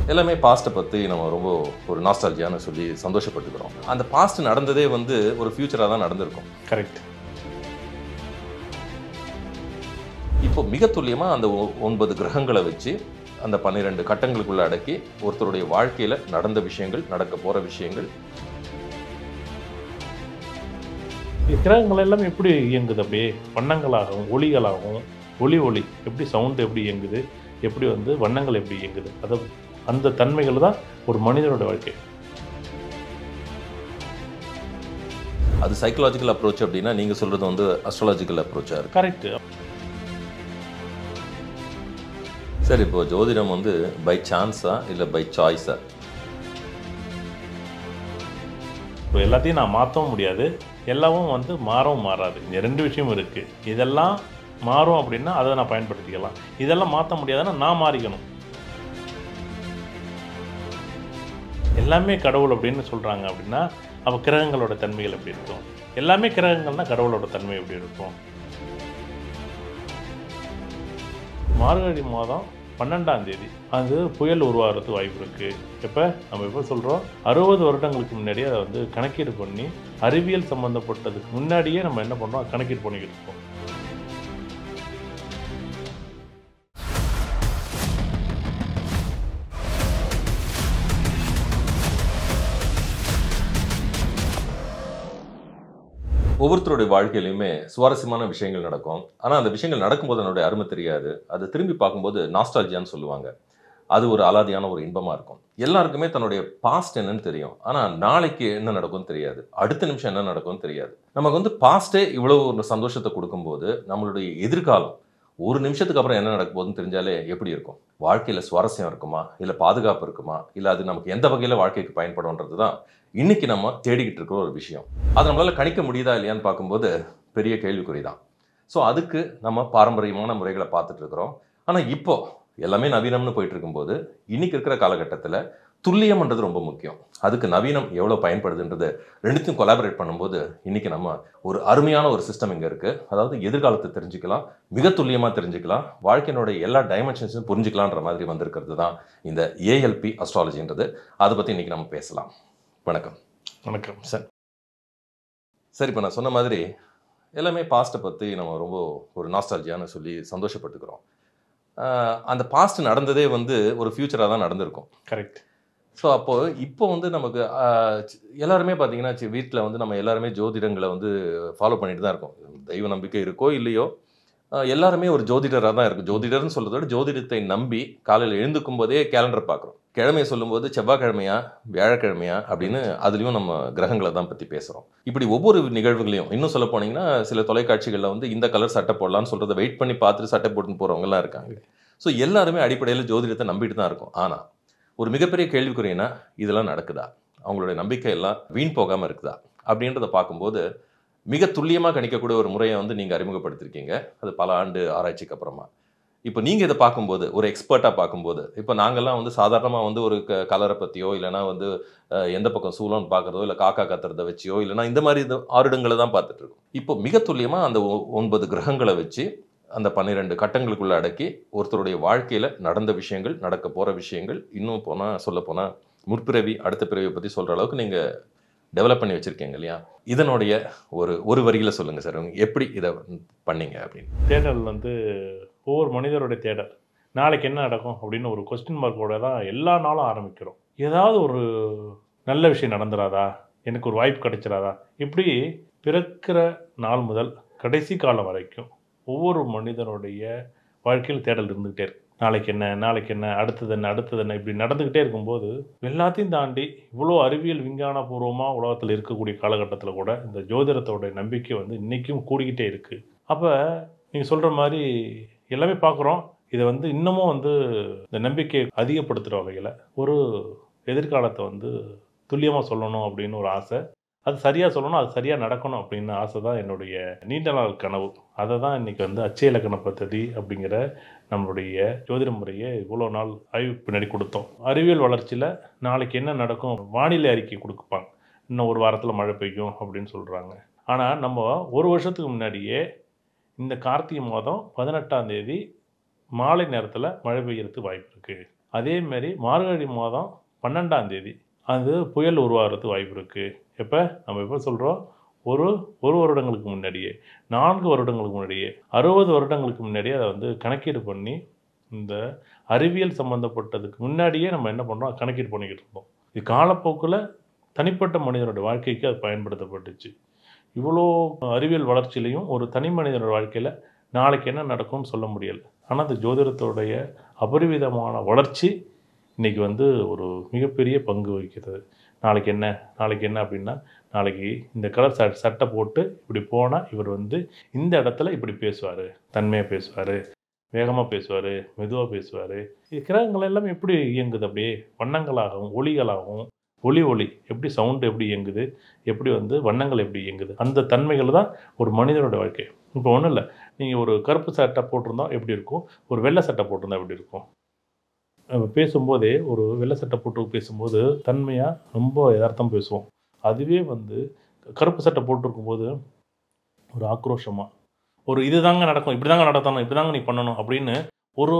எல்லாமே பாஸ்ட்டை பற்றி நம்ம ரொம்ப ஒரு நாஸ்டாலஜியான்னு சொல்லி சந்தோஷப்பட்டுக்கிறோம் அந்த பாஸ்ட் நடந்ததே வந்து ஒரு ஃபியூச்சராக தான் நடந்திருக்கும் கரெக்ட் இப்போ மிக துல்லியமாக அந்த ஒ- ஒன்பது கிரகங்களை வச்சு அந்த பன்னிரெண்டு கட்டங்களுக்குள்ள அடக்கி ஒருத்தருடைய வாழ்க்கையில் நடந்த விஷயங்கள் நடக்க போகிற விஷயங்கள் கிரகங்கள் எல்லாம் எப்படி இயங்குது அப்படியே வண்ணங்களாகவும் ஒளிகளாகவும் ஒளி ஒளி எப்படி சவுண்ட் எப்படி இயங்குது எப்படி வந்து வண்ணங்கள் எப்படி இயங்குது அதை அந்த தன்மைகள் தான் ஒரு மனிதனோட வாழ்க்கை அது சைக்கலாஜிக்கல் அப்ரோச் அப்படின்னா நீங்கள் சொல்கிறது வந்து அஸ்ட்ராலஜிக்கல் அப்ரோச்சாக இருக்கு கரெக்ட் சரி இப்போ ஜோதிடம் வந்து பை சான்ஸா இல்லை பை சாய்ஸா இப்போ எல்லாத்தையும் நான் மாற்றவும் முடியாது எல்லாமும் வந்து மாறவும் மாறாது இந்த ரெண்டு விஷயமும் இருக்குது இதெல்லாம் மாறும் அப்படின்னா அதை நான் பயன்படுத்திக்கலாம் இதெல்லாம் மாற்ற முடியாதுன்னா நான் மாறிக்கணும் எல்லாமே கடவுள் அப்படின்னு சொல்கிறாங்க அப்படின்னா அப்போ கிரகங்களோட தன்மைகள் எப்படி இருக்கும் எல்லாமே கிரகங்கள்னா கடவுளோட தன்மை எப்படி இருக்கும் மார்கழி மாதம் பன்னெண்டாம் தேதி அது புயல் உருவாகிறதுக்கு வாய்ப்பு இருக்குது இப்போ நம்ம எப்போ சொல்கிறோம் அறுபது வருடங்களுக்கு முன்னாடியே அதை வந்து கணக்கீடு பண்ணி அறிவியல் சம்மந்தப்பட்டதுக்கு முன்னாடியே நம்ம என்ன பண்ணுறோம் கணக்கீடு பண்ணிக்கிட்டு இருக்கோம் ஒவ்வொருத்தருடைய வாழ்க்கையிலையுமே சுவாரஸ்யமான விஷயங்கள் நடக்கும் ஆனால் அந்த விஷயங்கள் நடக்கும்போது அதனுடைய அருமை தெரியாது அது திரும்பி பார்க்கும்போது நாஸ்டாலஜியான்னு சொல்லுவாங்க அது ஒரு அலாதியான ஒரு இன்பமாக இருக்கும் எல்லாருக்குமே தன்னுடைய பாஸ்ட் என்னன்னு தெரியும் ஆனால் நாளைக்கு என்ன நடக்கும்னு தெரியாது அடுத்த நிமிஷம் என்ன நடக்கும்னு தெரியாது நமக்கு வந்து பாஸ்ட்டே இவ்வளோ ஒரு சந்தோஷத்தை கொடுக்கும்போது நம்மளுடைய எதிர்காலம் ஒரு நிமிஷத்துக்கு அப்புறம் என்ன நடக்க போகுதுன்னு தெரிஞ்சாலே எப்படி இருக்கும் வாழ்க்கையில் சுவாரஸ்யம் இருக்குமா இல்லை பாதுகாப்பு இருக்குமா இல்லை அது நமக்கு எந்த வகையில் வாழ்க்கைக்கு பயன்படும்ன்றது தான் இன்னைக்கு நம்ம தேடிக்கிட்டு இருக்கிற ஒரு விஷயம் அதை நம்மளால கணிக்க முடியுதா இல்லையான்னு பார்க்கும்போது பெரிய கேள்விக்குறி தான் ஸோ அதுக்கு நம்ம பாரம்பரியமான முறைகளை பார்த்துட்டு இருக்கிறோம் ஆனால் இப்போ எல்லாமே நவீனம்னு போயிட்டு இருக்கும்போது இன்னைக்கு இருக்கிற காலகட்டத்தில் துல்லியம்ன்றது ரொம்ப முக்கியம் அதுக்கு நவீனம் எவ்வளோ பயன்படுதுன்றது ரெண்டுத்தையும் கொலாபரேட் பண்ணும்போது இன்னைக்கு நம்ம ஒரு அருமையான ஒரு சிஸ்டம் இங்கே இருக்குது அதாவது எதிர்காலத்தை தெரிஞ்சுக்கலாம் மிக துல்லியமாக தெரிஞ்சுக்கலாம் வாழ்க்கையினுடைய எல்லா டைமென்ஷன்ஸும் புரிஞ்சுக்கலான்ற மாதிரி வந்திருக்கிறது தான் இந்த ஏஎல்பி அஸ்ட்ராலஜின்றது அதை பற்றி இன்னைக்கு நம்ம பேசலாம் வணக்கம் வணக்கம் சார் சரி இப்போ நான் சொன்ன மாதிரி எல்லாமே பாஸ்ட்டை பற்றி நம்ம ரொம்ப ஒரு நாஸ்டாலஜியான்னு சொல்லி சந்தோஷப்பட்டுக்கிறோம் ஆஹ் அந்த பாஸ்ட் நடந்ததே வந்து ஒரு ஃபியூச்சராக தான் நடந்திருக்கும் கரெக்ட் ஸோ அப்போது இப்போ வந்து நமக்கு ஆஹ் சி- எல்லாருமே பார்த்தீங்கன்னா வீட்டில் வந்து நம்ம எல்லாருமே ஜோதிடங்களை வந்து ஃபாலோ பண்ணிட்டு தான் இருக்கோம் தெய்வ நம்பிக்கை இருக்கோ இல்லையோ ஆஹ் எல்லாருமே ஒரு ஜோதிடராக தான் இருக்கும் ஜோதிடர்னு சொல்றதை விட ஜோதிடத்தை நம்பி காலையில் எழுந்துக்கும் போதே கேலண்டர் பார்க்குறோம் கிழமையை சொல்லும்போது செவ்வாய்க்கிழமையா வியாழக்கிழமையா அப்படின்னு அதுலேயும் நம்ம கிரகங்களை தான் பற்றி பேசுகிறோம் இப்படி ஒவ்வொரு நிகழ்வுகளையும் இன்னும் சொல்ல போனீங்கன்னா சில தொலைக்காட்சிகளில் வந்து இந்த கலர் சட்டை போடலாம்னு சொல்கிறத வெயிட் பண்ணி பார்த்துட்டு சட்டை போட்டுன்னு போகிறவங்கலாம் இருக்காங்க ஸோ எல்லாருமே அடிப்படையில் ஜோதிடத்தை நம்பிட்டு தான் இருக்கும் ஆனால் ஒரு மிகப்பெரிய கேள்விக்குறினா இதெல்லாம் நடக்குதா அவங்களுடைய நம்பிக்கை எல்லாம் வீண் போகாமல் இருக்குதா அப்படின்றத பார்க்கும்போது மிக துல்லியமாக கணிக்கக்கூடிய ஒரு முறையை வந்து நீங்கள் அறிமுகப்படுத்திருக்கீங்க அது பல ஆண்டு ஆராய்ச்சிக்கு அப்புறமா இப்போ நீங்கள் இதை பார்க்கும்போது ஒரு எக்ஸ்பர்ட்டாக பார்க்கும்போது இப்போ நாங்கள்லாம் வந்து சாதாரணமாக வந்து ஒரு க கலரை பற்றியோ இல்லைனா வந்து அஹ், எந்த பக்கம் சூழல்னு பார்க்குறதோ இல்லை காக்கா கத்துறதை வச்சியோ இல்லைனா இந்த மாதிரி இது ஆருடங்களை தான் பார்த்துட்டு இருக்கோம் இப்போ மிக துல்லியமாக அந்த ஒ- ஒன்பது கிரகங்களை வச்சு அந்த பன்னிரெண்டு கட்டங்களுக்குள்ள அடக்கி ஒருத்தருடைய வாழ்க்கையில் நடந்த விஷயங்கள் நடக்க போகிற விஷயங்கள் இன்னும் போனால் சொல்ல போனால் முற்பிறவி அடுத்த பிறவியை பற்றி சொல்கிற அளவுக்கு நீங்கள் டெவலப் பண்ணி வச்சுருக்கீங்க இல்லையா இதனுடைய ஒரு ஒரு வரியில் சொல்லுங்கள் சார் உங்க எப்படி இதை பண்ணீங்க அப்படின்னு தேடல் வந்து ஒவ்வொரு மனிதருடைய தேடல் நாளைக்கு என்ன நடக்கும் அப்படின்னு ஒரு கொஸ்டின் மார்க்கோட தான் எல்லா நாளும் ஆரம்பிக்கிறோம் ஏதாவது ஒரு நல்ல விஷயம் நடந்துடாதா எனக்கு ஒரு வாய்ப்பு கிடைச்சிடாதா இப்படி பிறக்கிற நாள் முதல் கடைசி காலம் வரைக்கும் ஒவ்வொரு மனிதனுடைய வாழ்க்கையில் தேடல் இருந்துகிட்டே இருக்கு நாளைக்கு என்ன நாளைக்கு என்ன அடுத்தது என்ன அடுத்தது என்ன இப்படி நடந்துக்கிட்டே இருக்கும்போது எல்லாத்தையும் தாண்டி இவ்வளோ அறிவியல் விஞ்ஞான பூர்வமாக உலகத்தில் இருக்கக்கூடிய காலகட்டத்தில் கூட இந்த ஜோதிடத்தோட நம்பிக்கை வந்து இன்றைக்கும் கூடிக்கிட்டே இருக்குது அப்போ நீங்கள் சொல்கிற மாதிரி எல்லாமே பார்க்குறோம் இதை வந்து இன்னமும் வந்து இந்த நம்பிக்கையை அதிகப்படுத்துகிற வகையில் ஒரு எதிர்காலத்தை வந்து துல்லியமாக சொல்லணும் அப்படின்னு ஒரு ஆசை அது சரியாக சொல்லணும் அது சரியாக நடக்கணும் அப்படின்னு ஆசை தான் என்னுடைய நீண்ட நாள் கனவு அதை தான் இன்றைக்கி வந்து அச்சய இலக்கண பദ്ധதி அப்படிங்கிற நம்மளுடைய ஜோதிட முறையை இவ்வளோ நாள் ஆய்வு பின்னாடி கொடுத்தோம் அறிவியல் வளர்ச்சியில் நாளைக்கு என்ன நடக்கும் வானிலை அறிக்கை கொடுப்பாங்க இன்னும் ஒரு வாரத்தில் மழை பெய்யும் அப்படின்னு சொல்கிறாங்க ஆனால் நம்ம ஒரு வருஷத்துக்கு முன்னாடியே இந்த கார்த்திகை மாதம் பதினெட்டாம் தேதி மாலை நேரத்தில் மழை பெய்யறதுக்கு வாய்ப்பு இருக்குது அதே மாதிரி மார்கழி மாதம் பன்னெண்டாம் தேதி அது புயல் உருவாகிறதுக்கு வாய்ப்பு இருக்குது எப்போ நம்ம எப்போ சொல்கிறோம் ஒரு ஒரு வருடங்களுக்கு முன்னாடியே நான்கு வருடங்களுக்கு முன்னாடியே அறுபது வருடங்களுக்கு முன்னாடியே அதை வந்து கணக்கீடு பண்ணி இந்த அறிவியல் சம்மந்தப்பட்டதுக்கு முன்னாடியே நம்ம என்ன பண்ணுறோம் கணக்கீடு பண்ணிக்கிட்டு இருந்தோம் இது காலப்போக்கில் தனிப்பட்ட மனிதனோட வாழ்க்கைக்கு அது பயன்படுத்தப்பட்டுச்சு இவ்வளோ அறிவியல் வளர்ச்சியிலையும் ஒரு தனி மனிதனோட வாழ்க்கையில் நாளைக்கு என்ன நடக்கும்னு சொல்ல முடியலை ஆனால் அந்த ஜோதிடத்தோடைய அபரிவிதமான வளர்ச்சி இன்றைக்கி வந்து ஒரு மிகப்பெரிய பங்கு வகிக்கிறது நாளைக்கு என்ன நாளைக்கு என்ன அப்படின்னா நாளைக்கு இந்த கலர் சட் சட்டை போட்டு இப்படி போனால் இவர் வந்து இந்த இடத்துல இப்படி பேசுவார் தன்மையாக பேசுவார் வேகமாக பேசுவார் மெதுவாக பேசுவார் இது கிரகங்கள் எல்லாமே எப்படி இயங்குது அப்படியே வண்ணங்களாகவும் ஒளிகளாகவும் ஒளி ஒளி எப்படி சவுண்டு எப்படி இயங்குது எப்படி வந்து வண்ணங்கள் எப்படி இயங்குது அந்த தன்மைகள் தான் ஒரு மனிதனோட வாழ்க்கை இப்போ ஒன்றும் இல்லை நீங்கள் ஒரு கருப்பு சட்டை போட்டிருந்தா எப்படி இருக்கும் ஒரு வெள்ளை சட்டை போட்டிருந்தா எப்படி இருக்கும் நம்ம பேசும்போதே ஒரு வெள்ளை சட்டை போட்டு பேசும்போது தன்மையாக ரொம்ப யதார்த்தம் பேசுவோம் அதுவே வந்து கருப்பு சட்டை போட்டிருக்கும்போது ஒரு ஆக்ரோஷமாக ஒரு இதுதாங்க நடக்கும் இப்படி தாங்க நடத்தணும் இப்படி தாங்க நீ பண்ணணும் அப்படின்னு ஒரு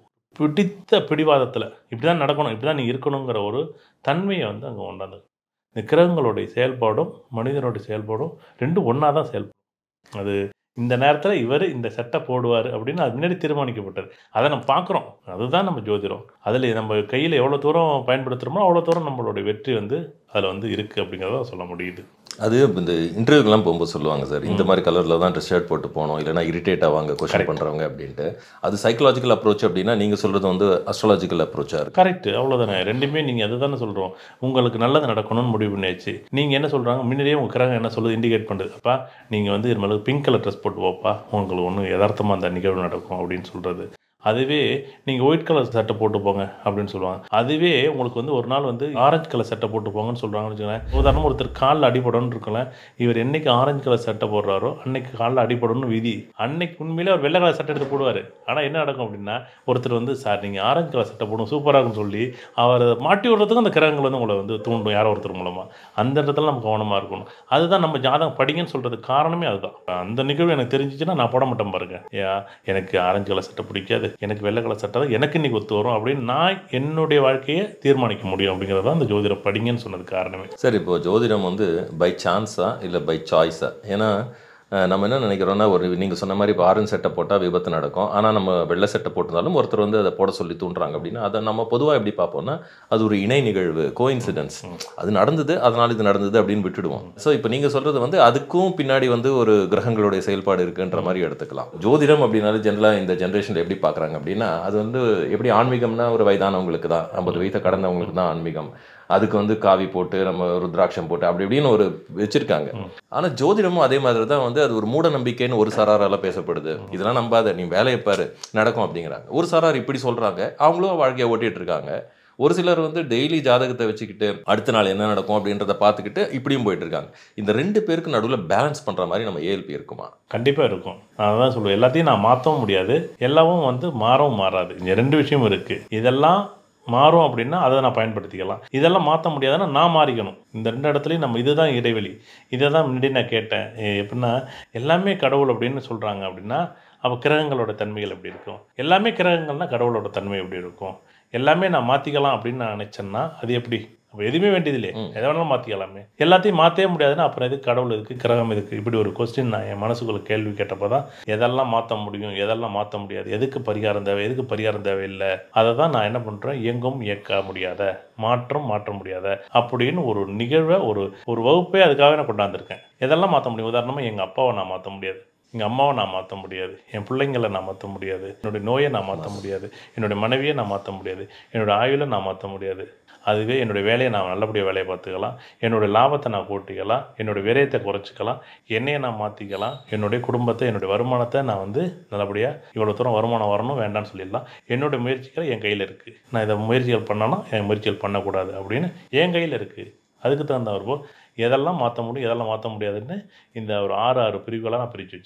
பிடித்த பிடிவாதத்தில் இப்படி தான் நடக்கணும் இப்படி தான் நீ இருக்கணுங்கிற ஒரு தன்மையை வந்து அங்கே கொண்டாந்து இந்த கிரகங்களுடைய செயல்பாடும் மனிதனுடைய செயல்பாடும் ரெண்டும் ஒன்றா தான் செயல்படும் அது இந்த நேரத்தில் இவர் இந்த சட்டை போடுவார் அப்படின்னு அது முன்னாடி தீர்மானிக்கப்பட்டது அதை நம்ம பார்க்குறோம் அதுதான் நம்ம ஜோதிடம் அதில் நம்ம கையில் எவ்வளோ தூரம் பயன்படுத்துகிறோமோ அவ்வளோ தூரம் நம்மளுடைய வெற்றி வந்து அதில் வந்து இருக்குது அப்படிங்கிறத சொல்ல முடியுது அது இந்த இன்டர்வியூக்கெல்லாம் போகும்போது சொல்லுவாங்க சார் இந்த மாதிரி கலரில் தான் ட்ரெஸ் ஷர்ட் போட்டு போகணும் இல்லைனா இரிட்டேட் ஆவாங்க கொஸ்டின் Correct. பண்ணுறவங்க அப்படின்ட்டு அது சைக்கலாஜிக்கல் அப்ரோச் அப்படின்னா நீங்கள் சொல்கிறது வந்து அஸ்ட்ராலஜிக்கல் அப்ரோச்சாக இருக்குது கரெக்ட் அவ்வளோதானே ரெண்டுமே நீங்கள் அதை தானே சொல்கிறோம் உங்களுக்கு நல்லது நடக்கணும்னு முடிவு பண்ணியாச்சு நீங்கள் என்ன சொல்கிறாங்க முன்னாடியே உங்கள் கிரகம் என்ன சொல்லுது இண்டிகேட் பண்ணுது அப்பா நீங்கள் வந்து இது மேலே பிங்க் கலர் ட்ரெஸ் போட்டு போப்பா உங்களுக்கு ஒன்றும் யதார்த்தமாக அந்த நிகழ்வு நடக்கும் அப்படின்னு சொல்கிறது அதுவே நீங்கள் ஒயிட் கலர் சட்டை போட்டு போங்க அப்படின்னு சொல்லுவாங்க அதுவே உங்களுக்கு வந்து ஒரு நாள் வந்து ஆரஞ்சு கலர் சட்டை போட்டு போங்கன்னு சொல்கிறாங்கன்னு வச்சுக்கோங்களேன் உதாரணமாக ஒருத்தர் காலில் அடிபடணும்னு இருக்கல இவர் என்னைக்கு ஆரஞ்சு கலர் சட்டை போடுறாரோ அன்னைக்கு காலில் அடிபடணும்னு விதி அன்னைக்கு உண்மையிலே அவர் வெள்ளை கலர் சட்டை எடுத்து போடுவார் ஆனால் என்ன நடக்கும் அப்படின்னா ஒருத்தர் வந்து சார் நீங்கள் ஆரஞ்சு கலர் சட்டை போடும் சூப்பராக இருக்குன்னு சொல்லி அவர் மாட்டி விடுறதுக்கும் அந்த கிரகங்கள் வந்து உங்களை வந்து தூண்டும் யாரோ ஒருத்தர் மூலமாக அந்த இடத்துல நம்ம கவனமாக இருக்கணும் அதுதான் நம்ம ஜாதகம் படிங்கன்னு சொல்கிறதுக்கு காரணமே அதுதான் அந்த நிகழ்வு எனக்கு தெரிஞ்சிச்சுன்னா நான் போட மாட்டேன் பாருங்க ஏன் எனக்கு ஆரஞ்சு கலர் சட்டை பிடிக்காது எனக்கு வெள்ளை கலர் சட்டை தான் எனக்கு இன்னைக்கு ஒத்து வரும் அப்படின்னு நான் என்னுடைய வாழ்க்கையை தீர்மானிக்க முடியும் அப்படிங்கிறது தான் அந்த ஜோதிடம் படிங்கன்னு சொன்னது காரணமே சார் இப்போ ஜோதிடம் வந்து பை சான்ஸா இல்லை பை சாய்ஸா ஏன்னா அஹ், நம்ம என்ன நினைக்கிறோம்னா ஒரு நீங்கள் சொன்ன மாதிரி இப்போ ஆரஞ்சு சட்டை போட்டால் விபத்து நடக்கும் ஆனால் நம்ம வெள்ளை சட்டை போட்டிருந்தாலும் ஒருத்தர் வந்து அதை போட சொல்லி தூண்டுறாங்க அப்படின்னா அதை நம்ம பொதுவாக எப்படி பார்ப்போம்னா அது ஒரு இணை நிகழ்வு கோஇன்சிடென்ஸ் அது நடந்தது அதனால் இது நடந்தது அப்படின்னு விட்டுடுவோம் ஸோ இப்போ நீங்கள் சொல்கிறது வந்து அதுக்கும் பின்னாடி வந்து ஒரு கிரகங்களுடைய செயல்பாடு இருக்குன்ற மாதிரி எடுத்துக்கலாம் ஜோதிடம் அப்படின்னாலே ஜென்ரலாக இந்த ஜென்ரேஷனில் எப்படி பார்க்குறாங்க அப்படின்னா அது வந்து எப்படி ஆன்மீகம்னா ஒரு வயதானவங்களுக்கு தான் ஐம்பது வயசை கடந்தவங்களுக்கு தான் ஆன்மீகம் அதுக்கு வந்து காவி போட்டு நம்ம ருத்ராட்சம் போட்டு அப்படி இப்படின்னு ஒரு வச்சிருக்காங்க ஆனா ஜோதிடமும் அதே மாதிரி தான் வந்து அது ஒரு மூட நம்பிக்கைன்னு ஒரு சாராரால பேசப்படுது இதெல்லாம் நம்பாத நீ வேலையை பாரு நடக்கும் அப்படிங்கிறாங்க ஒரு சாரார் இப்படி சொல்றாங்க அவங்களும் வாழ்க்கையை ஓட்டிட்டு இருக்காங்க ஒரு சிலர் வந்து டெய்லி ஜாதகத்தை வச்சுக்கிட்டு அடுத்த நாள் என்ன நடக்கும் அப்படின்றத பார்த்துக்கிட்டு இப்படியும் போயிட்டு இருக்காங்க இந்த ரெண்டு பேருக்கு நடுவில் பேலன்ஸ் பண்ற மாதிரி நம்ம ஏஎல்பி இருக்குமா கண்டிப்பாக இருக்கும் நான் தான் சொல்லுவேன் எல்லாத்தையும் நான் மாற்றவும் முடியாது எல்லாமும் வந்து மாறவும் மாறாது இந்த ரெண்டு விஷயம் இருக்குது இதெல்லாம் மாறும் அப்படின்னா அதை நான் பயன்படுத்திக்கலாம் இதெல்லாம் மாற்ற முடியாதுன்னா நான் மாறிக்கணும் இந்த ரெண்டு இடத்துலையும் நம்ம இதுதான் இடைவெளி இதை தான் முன்னாடி நான் கேட்டேன் எ- எப்படின்னா எல்லாமே கடவுள் அப்படின்னு சொல்கிறாங்க அப்படின்னா அப்போ கிரகங்களோட தன்மைகள் எப்படி இருக்கும் எல்லாமே கிரகங்கள்னா கடவுளோட தன்மை எப்படி இருக்கும் எல்லாமே நான் மாற்றிக்கலாம் அப்படின்னு நான் நினச்சேன்னா அது எப்படி அப்போ எதுவுமே வேண்டியதில்லை ம். எதை வேணாலும் மாற்றிக்கலாமே எல்லாத்தையும் மாற்றவே முடியாதுன்னா அப்புறம் எதுக்கு கடவுள் எதுக்கு கிரகம் எதுக்கு இப்படி ஒரு கொஸ்டின் நான் என் மனசுக்குள்ள கேள்வி கேட்டப்போ தான் எதெல்லாம் மாற்ற முடியும் எதெல்லாம் மாற்ற முடியாது எதுக்கு பரிகாரம் தேவை எதுக்கு பரிகாரம் தேவையில்லை அதை தான் நான் என்ன பண்ணுறேன் இயங்கும் இயக்க முடியாத மாற்றம் மாற்ற முடியாத அப்படின்னு ஒரு நிகழ்வை ஒரு ஒரு வகுப்பே அதுக்காக நான் கொண்டாந்துருக்கேன் எதெல்லாம் மாற்ற முடியும் உதாரணமாக எங்கள் அப்பாவை நான் மாற்ற முடியாது எங்கள் அம்மாவை நான் மாற்ற முடியாது என் பிள்ளைங்களை நான் மாற்ற முடியாது என்னுடைய நோயை நான் மாற்ற முடியாது என்னுடைய மனைவியை நான் மாற்ற முடியாது என்னுடைய ஆயுளை நான் மாற்ற முடியாது அதுவே என்னுடைய வேலையை நான் நல்லபடியாக வேலையை பார்த்துக்கலாம் என்னுடைய லாபத்தை நான் கூட்டிக்கலாம் என்னுடைய விரயத்தை குறைச்சிக்கலாம் என்னையை நான் மாற்றிக்கலாம் என்னுடைய குடும்பத்தை என்னுடைய வருமானத்தை நான் வந்து நல்லபடியாக இவ்வளோ தூரம் வருமானம் வரணும் வேண்டாம்னு சொல்லிடலாம் என்னுடைய முயற்சிகள் என் கையில் இருக்குது நான் இதை முயற்சிகள் பண்ணனா என் முயற்சிகள் பண்ணக்கூடாது அப்படின்னு என் கையில் இருக்குது அதுக்கு தகுந்த வரும்போது எதெல்லாம் மாற்ற முடியும் எதெல்லாம் மாற்ற முடியாதுன்னு இந்த ஒரு ஆறு ஆறு பிரிவுகளாக நான் பிரித்து வச்சுருக்கேன்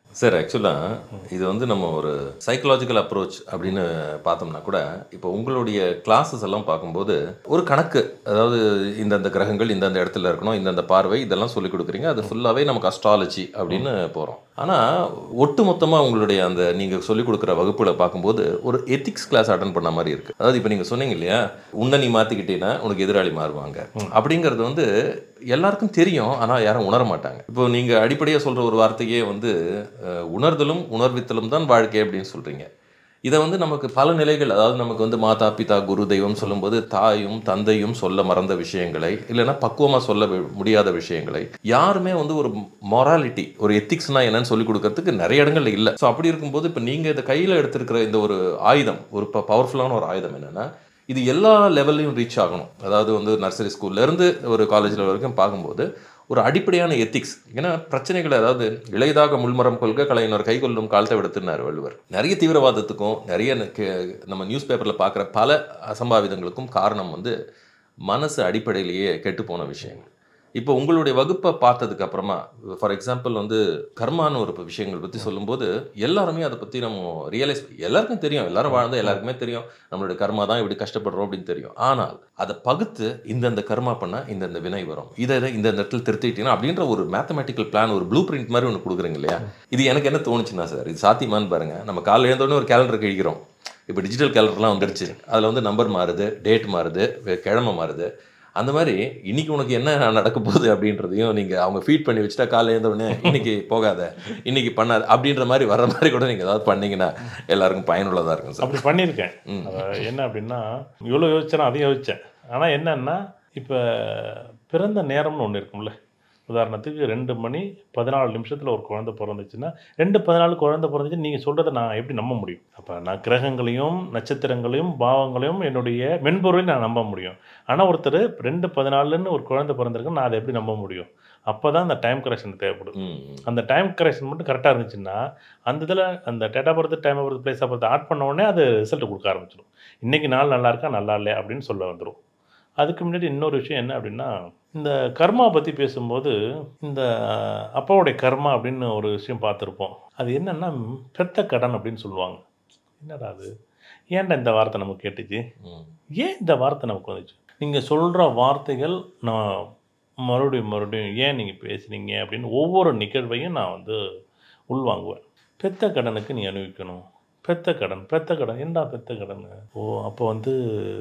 சார் ஆக்சுவலாக இது வந்து நம்ம ஒரு சைக்கலாஜிக்கல் அப்ரோச் அப்படின்னு பார்த்தோம்னா கூட இப்போ உங்களுடைய கிளாஸஸ் எல்லாம் பார்க்கும்போது ஒரு கணக்கு அதாவது இந்தந்த கிரகங்கள் இந்தந்த இடத்துல இருக்கணும் இந்தந்த பார்வை இதெல்லாம் சொல்லி கொடுக்குறீங்க அது ஃபுல்லாகவே நமக்கு அஸ்ட்ராலஜி அப்படின்னு போகிறோம் ஆனால் ஒட்டு மொத்தமாக உங்களுடைய அந்த நீங்கள் சொல்லிக் கொடுக்குற வகுப்புகளை பார்க்கும்போது ஒரு எத்திக்ஸ் கிளாஸ் அட்டன் பண்ண மாதிரி இருக்குது அதாவது இப்போ நீங்கள் சொன்னீங்க இல்லையா உன்னை நீ மாற்றிக்கிட்டீங்கன்னா உனக்கு எதிராளி மாறுவாங்க அப்படிங்கிறது வந்து எல்லாருக்கும் தெரியும் ஆனால் யாரும் உணர மாட்டாங்க இப்போ நீங்கள் அடிப்படையாக சொல்கிற ஒரு வார்த்தையே வந்து அஹ், உணர்தலும் உணர்வித்தலும் தான் வாழ்க்கை அப்படின்னு சொல்கிறீங்க இதை வந்து நமக்கு பல நிலைகள் அதாவது நமக்கு வந்து மாதா பிதா குரு தெய்வம் சொல்லும்போது தாயும் தந்தையும் சொல்ல மறந்த விஷயங்களை இல்லைன்னா பக்குவமாக சொல்ல வி- முடியாத விஷயங்களை யாருமே வந்து ஒரு மொராலிட்டி ஒரு எத்திக்ஸ்னா என்னன்னு சொல்லி கொடுக்கறதுக்கு நிறைய இடங்கள்ல இல்லை ஸோ அப்படி இருக்கும்போது இப்போ நீங்கள் இதை கையில் எடுத்திருக்கிற இந்த ஒரு ஆயுதம் ஒரு பவர்ஃபுல்லான ஒரு ஆயுதம் என்னன்னா இது எல்லா லெவல்லையும் ரீச் ஆகணும் அதாவது வந்து நர்சரி ஸ்கூல்லேருந்து ஒரு காலேஜ் வரைக்கும் பார்க்கும்போது ஒரு அடிப்படையான எத்திக்ஸ் ஏன்னா பிரச்சனைகள் அதாவது இளையதாக முள்மரம் கொள்க கலைஞர் கை கொள்ளும் காலத்தை விடுத்துனார் வள்ளுவர் நிறைய தீவிரவாதத்துக்கும் நிறைய ந- கே- நம்ம நியூஸ் பேப்பரில் பார்க்குற பல அசம்பாவிதங்களுக்கும் காரணம் வந்து மனசு அடிப்படையிலேயே கெட்டுப்போன விஷயங்கள் இப்போ உங்களுடைய வகுப்பை பார்த்ததுக்கு அப்புறமா ஃபார் எக்ஸாம்பிள் வந்து கர்மான்னு ஒரு விஷயங்கள் பற்றி சொல்லும்போது எல்லாருமே அதை பற்றி நம்ம ரியலைஸ் எல்லாருக்கும் தெரியும் எல்லாரும் வாழ்ந்தா எல்லாருக்குமே தெரியும் நம்மளுடைய கர்மா தான் இப்படி கஷ்டப்படுறோம் அப்படின்னு தெரியும் ஆனால் அதை பகுத்து இந்தந்த கர்மா பண்ணால் இந்தந்த வினை வரும் இதை இதை இந்த இடத்துல திருத்திட்டீங்கன்னா அப்படின்ற ஒரு மேத்தமெட்டிக்கல் பிளான் ஒரு ப்ளூ பிரிண்ட் மாதிரி ஒன்று கொடுக்குறீங்க இல்லையா இது எனக்கு என்ன தோணுச்சுன்னா சார் இது சாத்தியமான்னு பாருங்க நம்ம காலையில் எழுந்தோடனே ஒரு கேலண்டர் கிழிக்கிறோம் இப்போ டிஜிட்டல் கேலண்டர்லாம் வந்துருச்சு அதில் வந்து நம்பர் மாறுது டேட் மாறுது வே- கிழமை மாறுது அந்த மாதிரி இன்னைக்கு உனக்கு என்ன நடக்க போகுது அப்படின்றதையும் நீங்கள் அவங்க ஃபீட் பண்ணி வச்சுட்டா காலையில் எழுந்த உடனே இன்னைக்கு போகாத இன்னைக்கு பண்ணாத அப்படின்ற மாதிரி வர்ற மாதிரி கூட நீங்கள் ஏதாவது பண்ணீங்கன்னா எல்லாருக்கும் பயனுள்ளதாக இருக்கும் சார் அப்படி பண்ணியிருக்கேன் ம். அது என்ன அப்படின்னா இவ்வளோ யோசிச்சேன் அதையும் யோசித்தேன் ஆனால் என்னன்னா இப்போ பிறந்த நேரம்னு ஒன்று இருக்கும்ல உதாரணத்துக்கு ரெண்டு மணி பதினாலு நிமிஷத்தில் ஒரு குழந்தை பிறந்துச்சுன்னா ரெண்டு பதினாலு குழந்தை பிறந்துச்சு நீங்கள் சொல்கிறத நான் எப்படி நம்ப முடியும் அப்போ நான் கிரகங்களையும் நட்சத்திரங்களையும் பாவங்களையும் என்னுடைய மென்பொருளையும் நான் நம்ப முடியும் ஆனால் ஒருத்தர் ரெண்டு பதினாலுன்னு ஒரு குழந்தை பிறந்திருக்கு நான் அதை எப்படி நம்ப முடியும் அப்போ தான் அந்த டைம் கரெக்ஷன் தேவைப்படுது ம் அந்த டைம் கரெக்ஷன் மட்டும் கரெக்டாக இருந்துச்சுன்னா அந்த இதில் அந்த டேட்டா பொறுத்து டைம் பொறுத்து பிளேஸ் பொறுத்து ஆட் பண்ண உடனே அது ரிசல்ட் கொடுக்க ஆரம்பிச்சிடும் இன்றைக்கி நாள் நல்லா இருக்கா நல்லா இல்லையா அப்படின்னு சொல்ல வந்துடும் அதுக்கு முன்னாடி இன்னொரு விஷயம் என்ன அப்படின்னா இந்த கர்மா பற்றி பேசும்போது இந்த அப்பாவுடைய கர்மா அப்படின்னு ஒரு விஷயம் பார்த்துருப்போம் அது என்னன்னா பெத்த கடன் அப்படின்னு சொல்லுவாங்க என்னடா அது ஏன்டா இந்த வார்த்தை நமக்கு கேட்டுச்சு ம் ஏன் இந்த வார்த்தை நமக்கு வந்துச்சு நீங்கள் சொல்கிற வார்த்தைகள் நான் மறுபடியும் மறுபடியும் ஏன் நீங்கள் பேசுனீங்க அப்படின்னு ஒவ்வொரு நிகழ்வையும் நான் வந்து உள்வாங்குவேன் பெத்த கடனுக்கு நீ அனுபவிக்கணும் பெத்த கடன் பெத்த கடன் என்னடா பெத்த கடன் ஓ அப்போ வந்து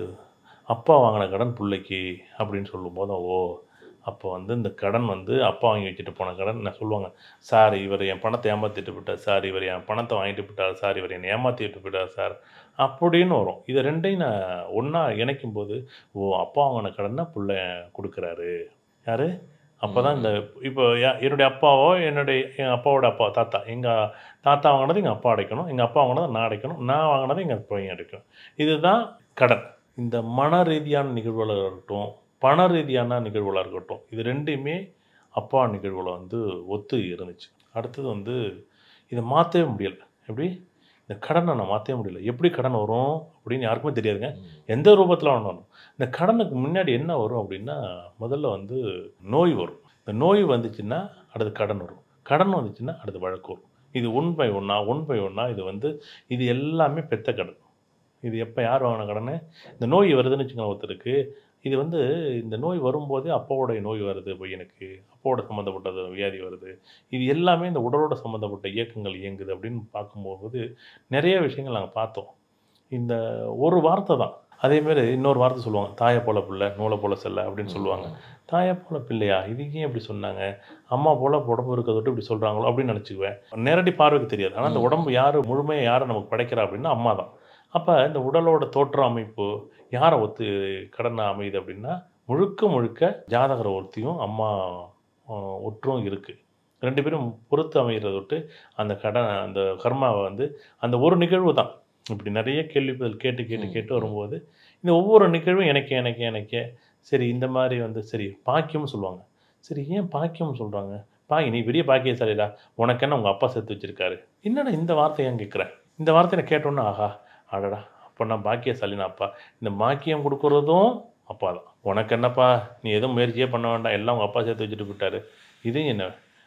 அப்பா வாங்கின கடன் பிள்ளைக்கு அப்படின்னு சொல்லும்போது ஓ அப்போ வந்து இந்த கடன் வந்து அப்பா வாங்கி வச்சுட்டு போன கடன் நான் சொல்லுவாங்க சார் இவர் என் பணத்தை ஏமாற்றிட்டு போயிட்டார் சார் இவர் என் பணத்தை வாங்கிட்டு போயிட்டார் சார் இவர் என்னை ஏமாற்றிட்டு போயிட்டார் சார் அப்படின்னு வரும் இதை ரெண்டையும் நான் ஒன்றா இணைக்கும் போது ஓ அப்பா வாங்கின கடனை பிள்ளை கொடுக்குறாரு யார் அப்போ தான் இந்த இப்போ யா- என்னுடைய அப்பாவோ என்னுடைய என் அப்பாவோட அப்பா தாத்தா எங்கள் தாத்தா வாங்கினது எங்கள் அப்பா அடைக்கணும் எங்கள் அப்பா வாங்கினதை நான் அடைக்கணும் நான் வாங்கினதை எங்கள் பையன் அடைக்கணும் இதுதான் கடன் இந்த மன ரீதியான நிகழ்வுகளாக இருக்கட்டும் பண ரீதியான நிகழ்வுகளாக இருக்கட்டும் இது ரெண்டையுமே அப்பா நிகழ்வுல வந்து ஒத்து இருந்துச்சு அடுத்தது வந்து இதை மாற்றவே முடியலை எப்படி இந்த கடனை நான் மாற்றவே முடியல எப்படி கடன் வரும் அப்படின்னு யாருக்குமே தெரியாதுங்க எந்த ரூபத்தில் வேணும் வரும் இந்த கடனுக்கு முன்னாடி என்ன வரும் அப்படின்னா முதல்ல வந்து நோய் வரும் இந்த நோய் வந்துச்சுன்னா அடுத்து கடன் வரும் கடன் வந்துச்சுன்னா அடுத்து வழக்கு வரும் இது ஒன் பை ஒன்னா ஒன் பை ஒன்னா இது வந்து இது எல்லாமே பெத்த கடன் இது எப்போ யார் வாங்கின கடனை இந்த நோய் வருதுன்னு வச்சுக்கோங்க ஒருத்தருக்கு இது வந்து இந்த நோய் வரும்போதே அப்பாவோடைய நோய் வருது பையனுக்கு அப்பாவோட சம்மந்தப்பட்டது வியாதி வருது இது எல்லாமே இந்த உடலோட சம்மந்தப்பட்ட இயக்கங்கள் இயங்குது அப்படின்னு பார்க்கும்போது நிறைய விஷயங்கள் நாங்கள் பார்த்தோம் இந்த ஒரு வார்த்தை தான் அதேமாரி இன்னொரு வார்த்தை சொல்லுவாங்க தாயை போல பிள்ளை நூலை போல செல்ல அப்படின்னு சொல்லுவாங்க தாயை போல பிள்ளையா இது ஏன் இப்படி சொன்னாங்க அம்மா போல உடம்பு இருக்கிறத விட்டு இப்படி சொல்கிறாங்களோ அப்படின்னு நினச்சிக்குவேன் நேரடி பார்வைக்கு தெரியாது ஆனால் அந்த ம். உடம்பு யார் முழுமையாக யாரை நமக்கு படைக்கிறா அப்படின்னா அம்மா தான் அப்போ இந்த உடலோட தோற்ற அமைப்பு யாரை ஒத்து கடனை அமையுது அப்படின்னா முழுக்க முழுக்க ஜாதகரை ஒருத்தியும் அம்மா ஆஹ், ஒற்றும் இருக்குது ரெண்டு பேரும் பொறுத்து அமைகிறத விட்டு அந்த கடன் அந்த கர்மாவை வந்து அந்த ஒரு நிகழ்வு தான் இப்படி நிறைய கேள்வி பதில் கேட்டு கேட்டு ம். கேட்டு வரும்போது இந்த ஒவ்வொரு நிகழ்வும் எனக்கு எனக்கு எனக்கு சரி இந்த மாதிரி வந்து சரி பாக்கியம்னு சொல்லுவாங்க சரி ஏன் பாக்கியம் சொல்கிறாங்க பாக்கி நீ பெரிய பாக்கியசாலிடா உனக்கு என்ன உங்கள் அப்பா சேர்த்து வச்சிருக்காரு என்னடா இந்த வார்த்தையை ஏன் கேட்குறேன் இந்த வார்த்தையை நான் கேட்டோன்னே ஆஹா அடடா அப்போ நான் பாக்கியசாலினா அப்பா இந்த பாக்கியம் கொடுக்குறதும் அப்பா தான் உனக்கு என்னப்பா நீ எதுவும் முயற்சியே பண்ண வேண்டாம் எல்லாம் உங்கள் அப்பா சேர்த்து வச்சுட்டு போயிட்டாரு இது என்ன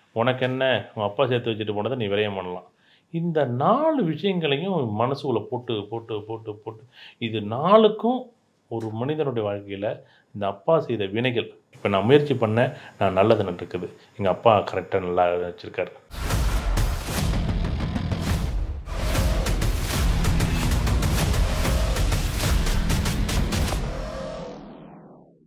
உனக்கு என்ன உன் அப்பா சேர்த்து வச்சுட்டு போனதை நீ விரயம் பண்ணலாம் இந்த நாலு விஷயங்களையும் மனசுக்குள்ளே போட்டு போட்டு போட்டு போட்டு இது நாளுக்கும் ஒரு மனிதனுடைய வாழ்க்கையில் இந்த அப்பா செய்த வினைகள் இப்போ நான் முயற்சி பண்ணேன் நான் நல்லது நடக்குது எங்கள் அப்பா கரெக்டாக நல்லா வச்சுருக்காரு